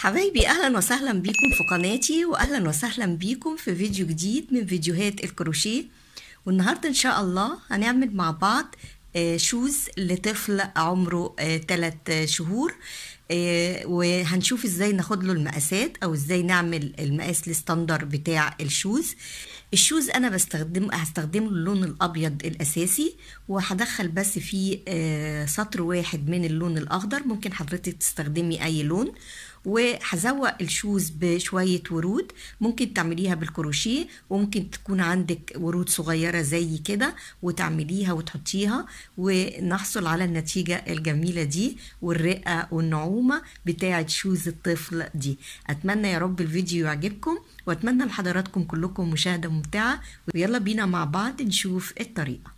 حبايبي اهلا وسهلا بيكم في قناتي واهلا وسهلا بيكم في فيديو جديد من فيديوهات الكروشيه والنهارده ان شاء الله هنعمل مع بعض آه، شوز لطفل عمره 3 شهور آه، وهنشوف ازاي ناخد له المقاسات او ازاي نعمل المقاس الستاندر بتاع الشوز الشوز انا بستخدم هستخدم اللون الابيض الاساسي وهدخل بس فيه آه، سطر واحد من اللون الاخضر ممكن حضرتك تستخدمي اي لون وهزوق الشوز بشوية ورود ممكن تعمليها بالكروشيه وممكن تكون عندك ورود صغيرة زي كده وتعمليها وتحطيها ونحصل على النتيجة الجميلة دي والرقة والنعومة بتاعة شوز الطفل دي أتمنى يا رب الفيديو يعجبكم وأتمنى لحضراتكم كلكم مشاهدة ممتعة ويلا بينا مع بعض نشوف الطريقة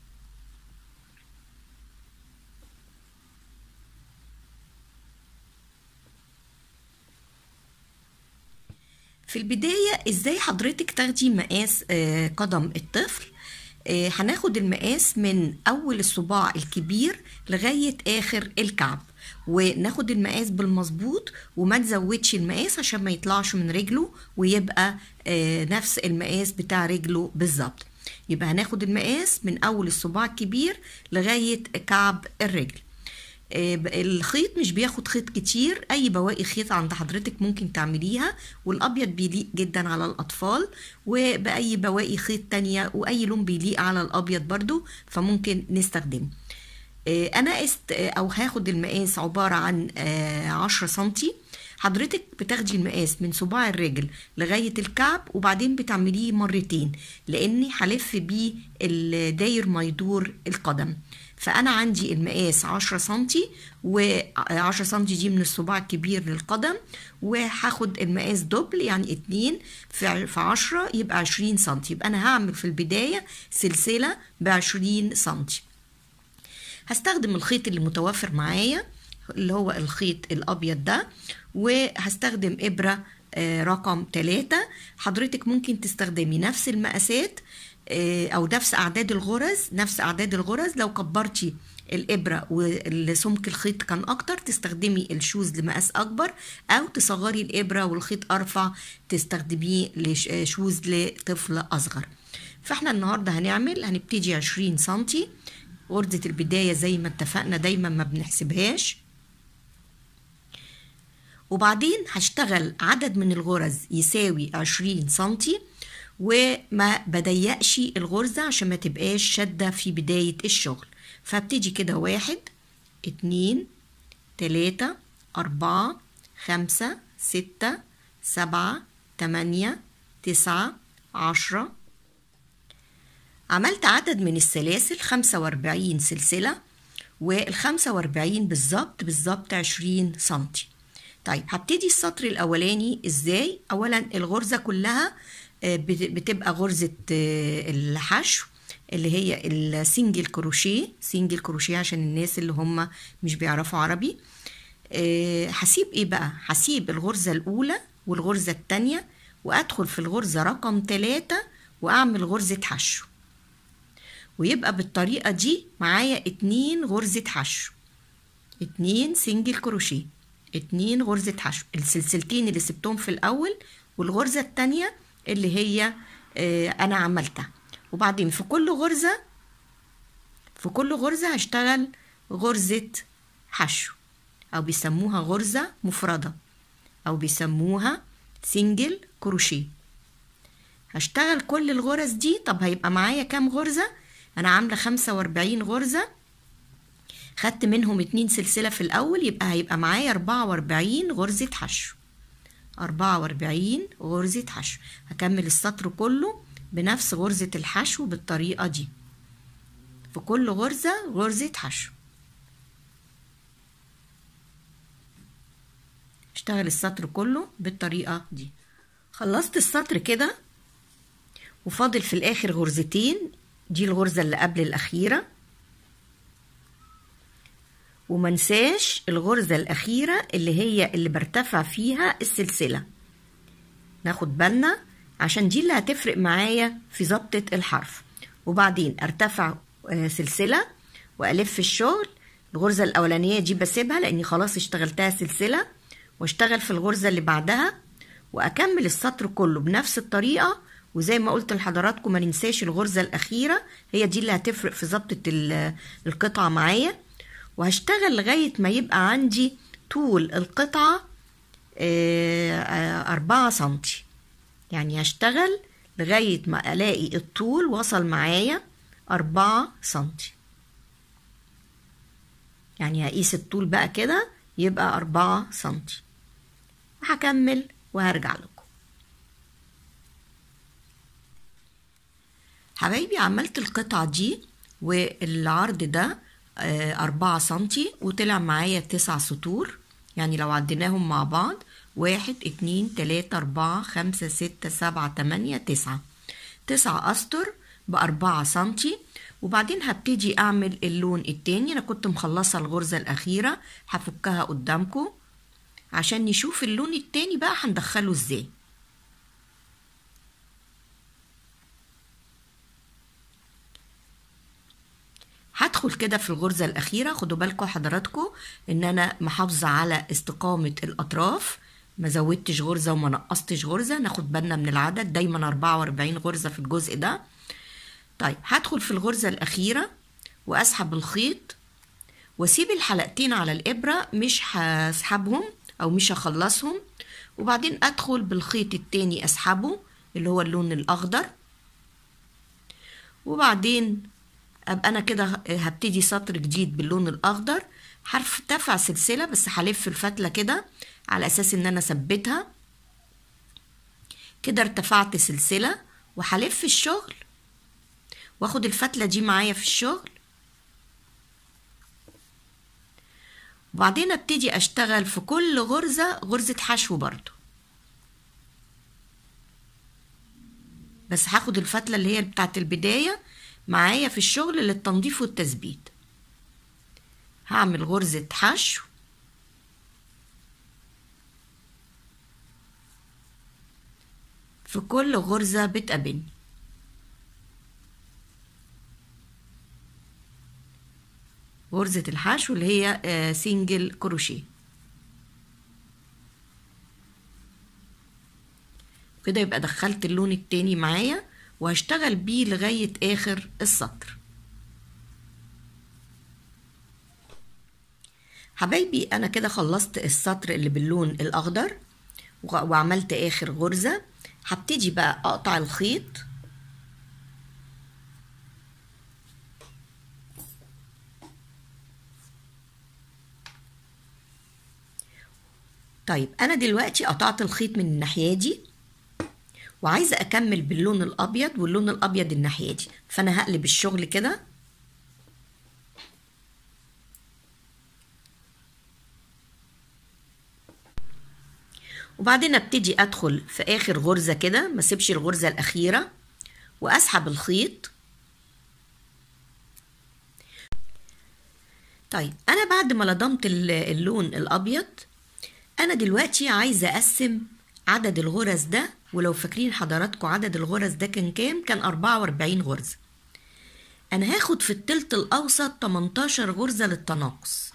في البداية ازاي حضرتك تاخدي مقاس آه، قدم الطفل آه، هناخد المقاس من اول الصباع الكبير لغاية اخر الكعب وناخد المقاس بالمظبوط وما نزودش المقاس عشان ما يطلعش من رجله ويبقى آه، نفس المقاس بتاع رجله بالظبط يبقى هناخد المقاس من اول الصباع الكبير لغاية كعب الرجل الخيط مش بياخد خيط كتير اي بواقي خيط عند حضرتك ممكن تعمليها والابيض بيليق جدا على الاطفال وباي بواقي خيط تانية واي لون بيليق على الابيض برضو فممكن نستخدمه انا قست او هاخد المقاس عبارة عن عشرة سنتي حضرتك بتاخدي المقاس من صباع الرجل لغاية الكعب وبعدين بتعمليه مرتين لاني هلف بيه الداير ما يدور القدم فأنا عندي المقاس عشرة سنتي وعشرة سنتي دي من الصباع الكبير للقدم وهاخد المقاس دبل يعني اتنين في عشرة يبقى عشرين سنتي يبقى أنا هعمل في البداية سلسلة بعشرين سنتي هستخدم الخيط اللي متوفر معايا اللي هو الخيط الأبيض ده وهستخدم إبرة رقم تلاتة حضرتك ممكن تستخدمي نفس المقاسات او نفس اعداد الغرز نفس اعداد الغرز لو كبرتي الابره وسمك الخيط كان اكتر تستخدمي الشوز لمقاس اكبر او تصغري الابره والخيط ارفع تستخدميه لشوز لطفل اصغر فاحنا النهارده هنعمل هنبتدي 20 سنتي غرزه البدايه زي ما اتفقنا دايما ما بنحسبهاش وبعدين هشتغل عدد من الغرز يساوي 20 سنتي وما بضيقش الغرزة عشان ما تبقاش شدة في بداية الشغل فابتدي كده واحد اتنين تلاتة أربعة خمسة ستة سبعة تمانية تسعة عشرة عملت عدد من السلاسل خمسة وأربعين سلسلة والخمسة وأربعين بالظبط بالظبط عشرين سنتي طيب هبتدي السطر الأولاني إزاي أولا الغرزة كلها بتبقى غرزة الحشو اللي هي السنجل كروشيه سنجل كروشيه عشان الناس اللي هم مش بيعرفوا عربي هسيب ايه بقى هسيب الغرزة الأولى والغرزة التانية وأدخل في الغرزة رقم تلاتة وأعمل غرزة حشو ويبقى بالطريقة دي معايا اتنين غرزة حشو اتنين سنجل كروشيه اتنين غرزة حشو السلسلتين اللي سبتهم في الأول والغرزة التانية اللي هي انا عملتها وبعدين في كل غرزة في كل غرزة هشتغل غرزة حشو او بيسموها غرزة مفردة او بيسموها سنجل كروشيه هشتغل كل الغرز دي طب هيبقى معايا كام غرزة انا عاملة خمسة واربعين غرزة خدت منهم اتنين سلسلة في الاول يبقى هيبقى معايا اربعة واربعين غرزة حشو أربعة وأربعين غرزة حشو هكمل السطر كله بنفس غرزة الحشو بالطريقة دي في كل غرزة غرزة حشو اشتغل السطر كله بالطريقة دي خلصت السطر كده وفاضل في الآخر غرزتين دي الغرزة اللي قبل الأخيرة ومنساش الغرزة الأخيرة اللي هي اللي برتفع فيها السلسلة ناخد بالنا عشان دي اللي هتفرق معايا في ظبطة الحرف وبعدين ارتفع سلسلة وألف الشغل الغرزة الأولانية دي بسيبها لأني خلاص اشتغلتها سلسلة واشتغل في الغرزة اللي بعدها واكمل السطر كله بنفس الطريقة وزي ما قلت لحضراتكم ما ننساش الغرزة الأخيرة هي دي اللي هتفرق في ظبطة ال- القطعة معايا وهشتغل لغاية ما يبقى عندي طول القطعة آه، آه، أربعة سنتي يعني هشتغل لغاية ما ألاقي الطول وصل معايا أربعة سنتي يعني هقيس الطول بقى كده يبقى أربعة سنتي هكمل وهرجع لكم حبايبي عملت القطعة دي والعرض ده آه، أربعة سنتي وطلع معايا تسع سطور يعني لو عديناهم مع بعض واحد اتنين تلاتة أربعة خمسة ستة سبعة تمانية تسعة تسعة أسطر بأربعة سنتي وبعدين هبتدي أعمل اللون التاني أنا كنت مخلصة الغرزة الأخيرة هفكها قدامكم عشان نشوف اللون التاني بقى هندخله ازاي هدخل كده في الغرزة الأخيرة خدوا بالكم حضراتكم إن أنا محافظة على استقامة الأطراف ما زودتش غرزة وما نقصتش غرزة ناخد بالنا من العدد دايما 44 غرزة في الجزء ده طيب هدخل في الغرزة الأخيرة وأسحب الخيط واسيب الحلقتين على الإبرة مش هسحبهم أو مش هخلصهم وبعدين أدخل بالخيط التاني أسحبه اللي هو اللون الأخضر وبعدين ابقى انا كده هبتدي سطر جديد باللون الاخضر هرتفع سلسله بس هلف الفتله كده على اساس ان انا اثبتها كده ارتفعت سلسله وهلف الشغل واخد الفتله دي معايا في الشغل وبعدين ابتدي اشتغل في كل غرزه غرزه حشو برضو بس هاخد الفتله اللي هي بتاعت البدايه معايا في الشغل للتنظيف والتثبيت هعمل غرزة حشو في كل غرزة بتقابلني غرزة الحشو اللي هي آه، سنجل كروشيه كده يبقى دخلت اللون التاني معايا وهشتغل بيه لغاية آخر السطر حبايبي أنا كده خلصت السطر اللي باللون الأخضر وع- وعملت آخر غرزة هبتدي بقى أقطع الخيط طيب أنا دلوقتي قطعت الخيط من الناحية دي وعايزة أكمل باللون الأبيض واللون الأبيض الناحية دي فأنا هقلب الشغل كده وبعدين ابتدي أدخل في آخر غرزة كده ما سيبش الغرزة الأخيرة وأسحب الخيط طيب أنا بعد ما لضمت ال- اللون الأبيض أنا دلوقتي عايزة أقسم عدد الغرز ده ولو فاكرين حضراتكم عدد الغرز ده كان كام كان 44 غرزة أنا هاخد في التلت الأوسط 18 غرزة للتناقص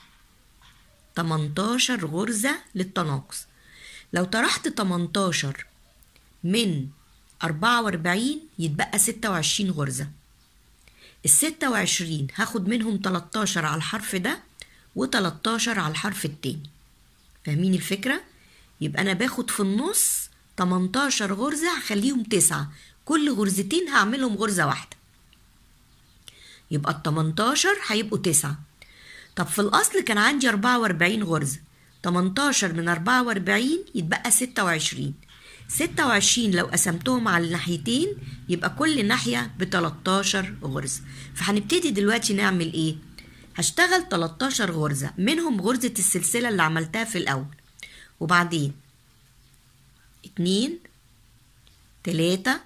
18 غرزة للتناقص لو طرحت 18 من 44 يتبقى 26 غرزة ال 26 هاخد منهم 13 على الحرف ده و13 على الحرف التاني فاهمين الفكرة؟ يبقى أنا باخد في النص 18 غرزة هخليهم تسعة كل غرزتين هعملهم غرزة واحدة يبقى ال 18 هيبقوا تسعة طب في الأصل كان عندي 44 غرزة 18 من 44 يتبقى 26 26 لو قسمتهم على الناحيتين يبقى كل ناحية ب 13 غرزة فهنبتدي دلوقتي نعمل ايه هشتغل 13 غرزة منهم غرزة السلسلة اللي عملتها في الأول وبعدين اتنين تلاتة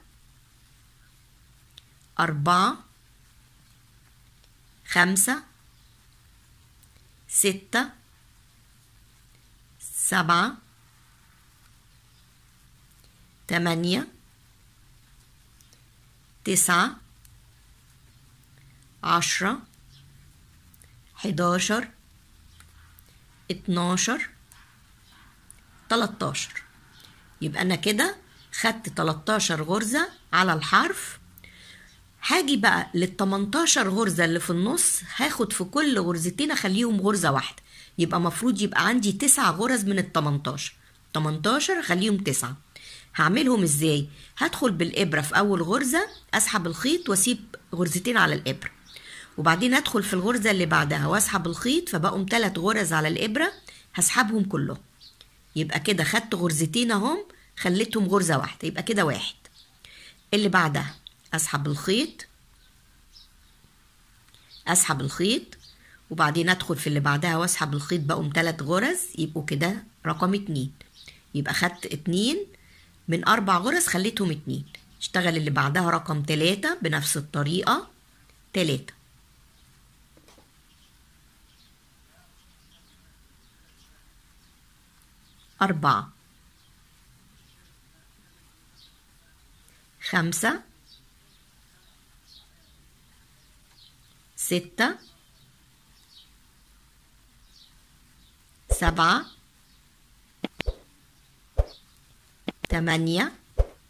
أربعة خمسة ستة سبعة تمانية تسعة عشرة حداشر اتناشر 13 يبقى أنا كده خدت 13 غرزة على الحرف هاجي بقى لل 18 غرزة اللي في النص هاخد في كل غرزتين أخليهم غرزة واحدة يبقى مفروض يبقى عندي تسع غرز من ال 18 18 أخليهم تسعة هعملهم ازاي هدخل بالإبرة في أول غرزة أسحب الخيط وأسيب غرزتين على الإبرة وبعدين أدخل في الغرزة اللي بعدها وأسحب الخيط فبقوا تلات غرز على الإبرة هسحبهم كلهم يبقى كده خدت غرزتين اهم خليتهم غرزة واحدة يبقى كده واحد اللي بعدها أسحب الخيط أسحب الخيط وبعدين أدخل في اللي بعدها وأسحب الخيط بقوا تلات غرز يبقوا كده رقم اتنين يبقى خدت اتنين من أربع غرز خليتهم اتنين اشتغل اللي بعدها رقم تلاتة بنفس الطريقة تلاتة أربعة خمسة ستة سبعة تمانية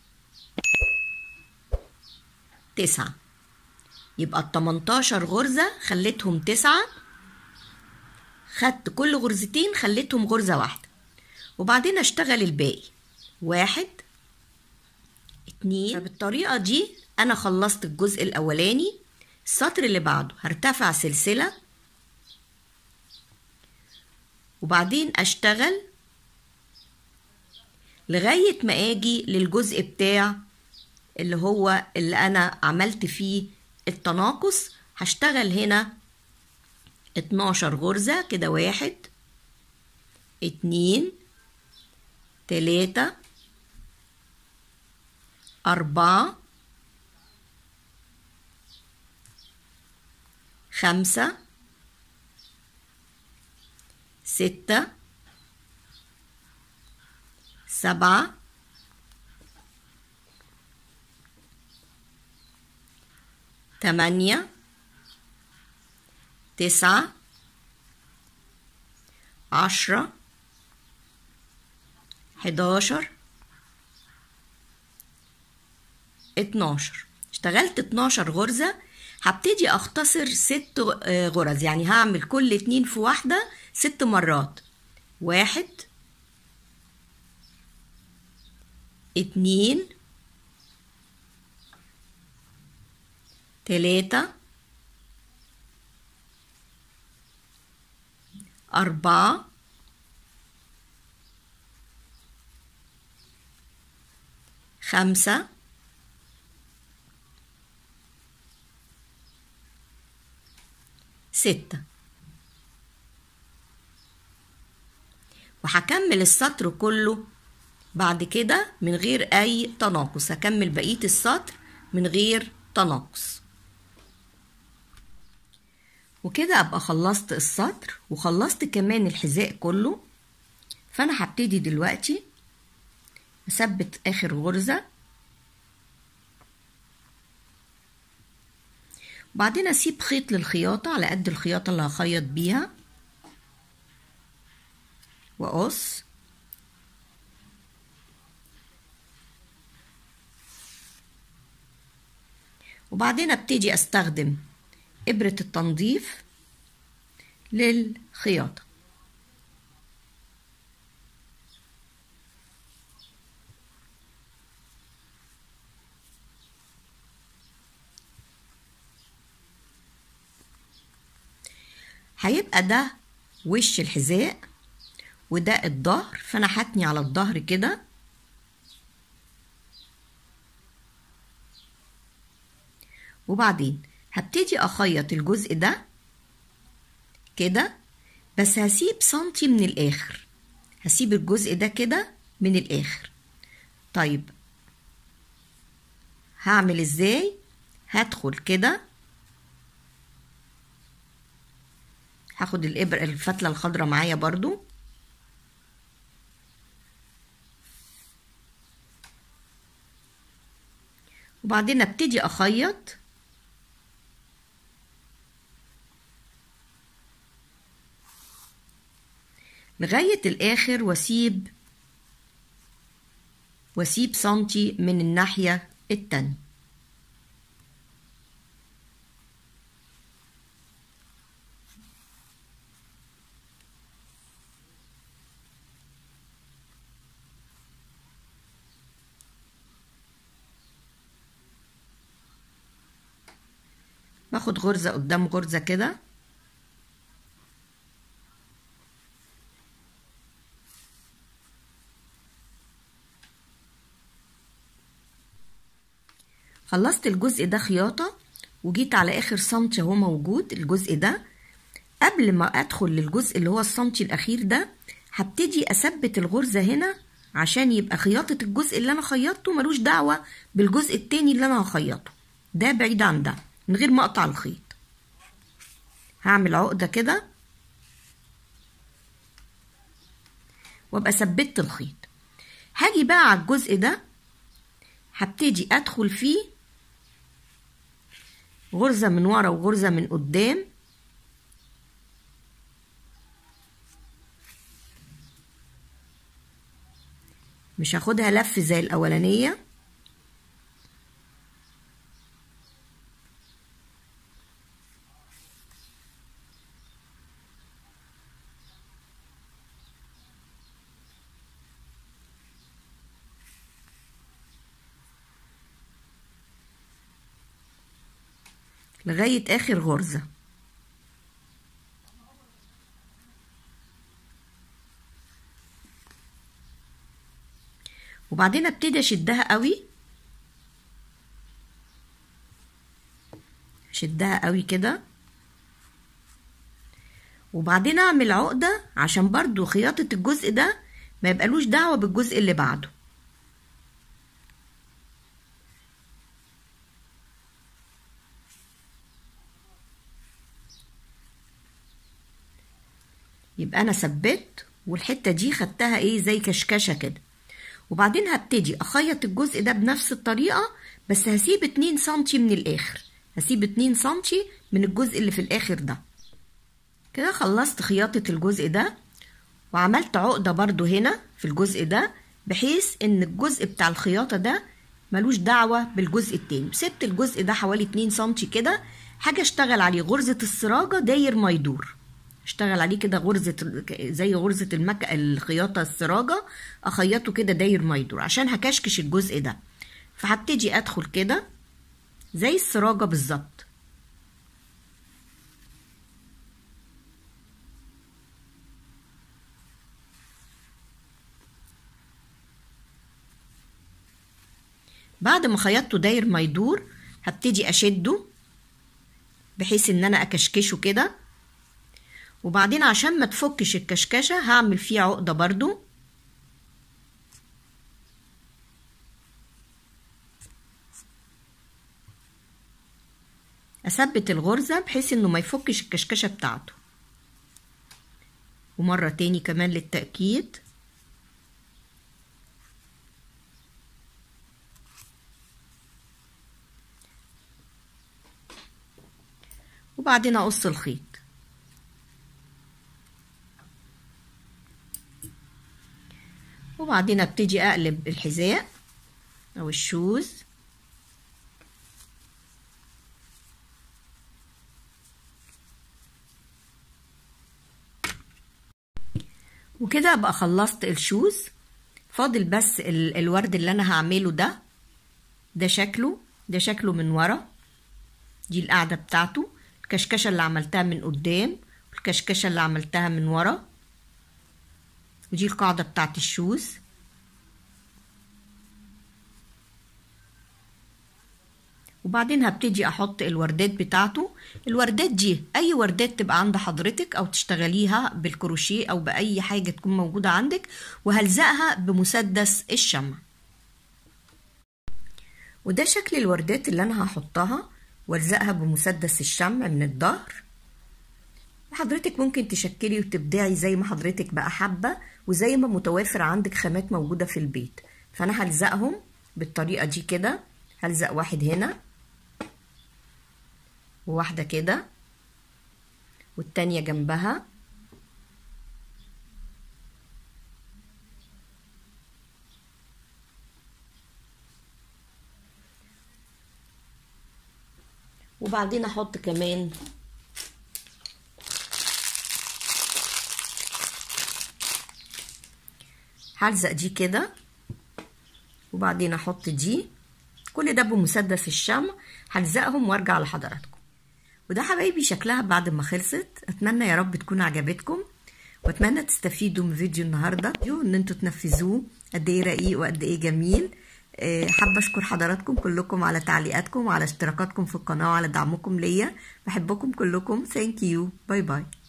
تسعة يبقى التمنتاشر غرزة خليتهم تسعة خدت كل غرزتين خليتهم غرزة واحدة وبعدين اشتغل الباقي واحد اتنين فبالطريقة دي انا خلصت الجزء الاولاني السطر اللي بعده هرتفع سلسلة وبعدين اشتغل لغاية ما اجي للجزء بتاع اللي هو اللي انا عملت فيه التناقص هشتغل هنا 12 غرزة كده واحد اتنين تلاتة أربعة خمسة ستة سبعة تمانية تسعة عشرة حداشر اتناشر اشتغلت اتناشر غرزة هبتدي اختصر ست غرز يعني هعمل كل اتنين في واحدة ست مرات واحد اتنين تلاتة أربعة خمسة ستة وهكمل السطر كله بعد كده من غير أي تناقص هكمل بقية السطر من غير تناقص وكده أبقى خلصت السطر وخلصت كمان الحذاء كله فأنا هبتدي دلوقتي أثبت آخر غرزة وبعدين أسيب خيط للخياطة على قد الخياطة اللي هخيط بيها وأقص وبعدين ابتدي استخدم ابرة التنظيف للخياطة هيبقى ده وش الحذاء وده الظهر فانا هتني على الظهر كده وبعدين هبتدي اخيط الجزء ده كده بس هسيب سنتي من الاخر هسيب الجزء ده كده من الاخر طيب هعمل ازاي هدخل كده هاخد الابره الفتله الخضراء معايا برضو وبعدين ابتدي اخيط لغاية الآخر واسيب واسيب سنتي من الناحية التانية باخد غرزة قدام غرزة كده خلصت الجزء ده خياطة وجيت على آخر سنتي اهو موجود الجزء ده قبل ما أدخل للجزء اللي هو السنتي الأخير ده هبتدي أثبت الغرزة هنا عشان يبقى خياطة الجزء اللي أنا خيطته ملوش دعوة بالجزء التاني اللي أنا هخيطه ده بعيد عن ده من غير ما أقطع الخيط هعمل عقدة كده وابقى ثبت الخيط هاجي بقى على الجزء ده هبتدي ادخل فيه غرزة من ورا وغرزة من قدام مش هاخدها لف زي الاولانيه لغاية آخر غرزة وبعدين ابتدي اشدها قوي اشدها قوي كده وبعدين اعمل عقدة عشان برضو خياطة الجزء ده ما يبقالوش دعوة بالجزء اللي بعده يبقى انا ثبت والحته دي خدتها ايه زي كشكشه كده وبعدين هبتدي اخيط الجزء ده بنفس الطريقه بس هسيب 2 سنتي من الاخر هسيب 2 سنتي من الجزء اللي في الاخر ده كده خلصت خياطه الجزء ده وعملت عقده برضو هنا في الجزء ده بحيث ان الجزء بتاع الخياطه ده ملوش دعوه بالجزء التاني سبت الجزء ده حوالي 2 سنتي كده حاجه اشتغل عليه غرزه السراجه داير ما يدور اشتغل عليه كده غرزة زي غرزة المك... الخياطة السراجة اخيطه كده داير ما يدور عشان هكشكش الجزء ده فهبتدي ادخل كده زي السراجة بالظبط بعد ما خيطته داير ما يدور هبتدي اشده بحيث ان انا اكشكشه كده وبعدين عشان ما تفكش الكشكشة هعمل فيه عقدة برضو اثبت الغرزة بحيث انه ما يفكش الكشكشة بتاعته ومرة تاني كمان للتأكيد وبعدين اقص الخيط وبعدين ابتدي اقلب الحذاء او الشوز وكده ابقى خلصت الشوز فاضل بس ال- الورد اللي انا هعمله ده ده شكله ده شكله من ورا دي القاعدة بتاعته الكشكشة اللي عملتها من قدام والكشكشة اللي عملتها من ورا ودي القاعدة بتاعت الشوز وبعدين هبتدي احط الوردات بتاعته الوردات دي اي وردات تبقى عند حضرتك او تشتغليها بالكروشيه او باي حاجة تكون موجودة عندك وهلزقها بمسدس الشمع وده شكل الوردات اللي انا هحطها والزقها بمسدس الشمع من الظهر وحضرتك ممكن تشكلي وتبدعي زي ما حضرتك بقى حابة وزي ما متوافر عندك خامات موجودة في البيت فأنا هلزقهم بالطريقة دي كده هلزق واحد هنا وواحدة كده والتانية جنبها وبعدين احط كمان هلزق دي كده وبعدين احط دي كل ده بمسدس الشمع هلزقهم وارجع لحضراتكم وده حبايبي شكلها بعد ما خلصت اتمنى يا رب تكون عجبتكم واتمنى تستفيدوا من فيديو النهارده ان انتوا تنفذوه قد ايه رقيق وقد ايه جميل حابه اشكر حضراتكم كلكم على تعليقاتكم وعلى اشتراكاتكم في القناه وعلى دعمكم ليا بحبكم كلكم ثانك يو باي باي